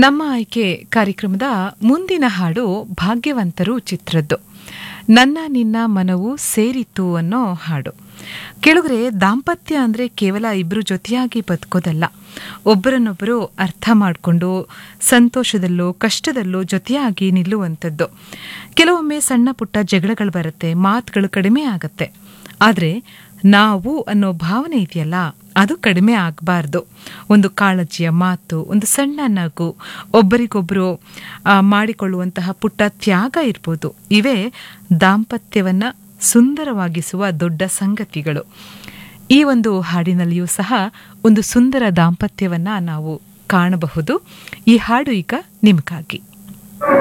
ನಮ್ಮ ಆಯ್ಕೆ ಕಾರ್ಯಕ್ರಮದ ಮುಂದಿನ ಹಾಡು ಭಾಗ್ಯವಂತರು ಚಿತ್ರದ್ದು ನನ್ನ ನಿನ್ನ ಮನವು ಸೇರಿತು ಅನ್ನೋ ಹಾಡು ಕೆಳಗರೆ ದಾಂಪತ್ಯ ಅಂದರೆ ಕೇವಲ ಇಬ್ಬರು ಜೊತೆಯಾಗಿ ಬದುಕೋದಲ್ಲ ಒಬ್ಬರನ್ನೊಬ್ಬರು ಅರ್ಥ ಮಾಡಿಕೊಂಡು ಸಂತೋಷದಲ್ಲೋ ಕಷ್ಟದಲ್ಲೋ ಜೊತೆಯಾಗಿ ನಿಲ್ಲುವಂಥದ್ದು ಕೆಲವೊಮ್ಮೆ ಸಣ್ಣ ಪುಟ್ಟ ಜಗಳಗಳು ಬರುತ್ತೆ ಮಾತುಗಳು ಕಡಿಮೆ ಆಗುತ್ತೆ ಆದರೆ ನಾವು ಅನ್ನೋ ಭಾವನೆ ಇದೆಯಲ್ಲ ಅದು ಕಡಿಮೆ ಆಗಬಾರ್ದು ಒಂದು ಕಾಳಜಿಯ ಮಾತು ಒಂದು ಸಣ್ಣ ನಗು ಒಬ್ಬರಿಗೊಬ್ಬರು ಮಾಡಿಕೊಳ್ಳುವಂತಹ ಪುಟ್ಟ ತ್ಯಾಗ ಇರ್ಬೋದು ಇವೇ ದಾಂಪತ್ಯವನ್ನು ಸುಂದರವಾಗಿಸುವ ದೊಡ್ಡ ಸಂಗತಿಗಳು ಈ ಒಂದು ಹಾಡಿನಲ್ಲಿಯೂ ಸಹ ಒಂದು ಸುಂದರ ದಾಂಪತ್ಯವನ್ನ ನಾವು ಕಾಣಬಹುದು ಈ ಹಾಡು ಈಗ ನಿಮಗಾಗಿ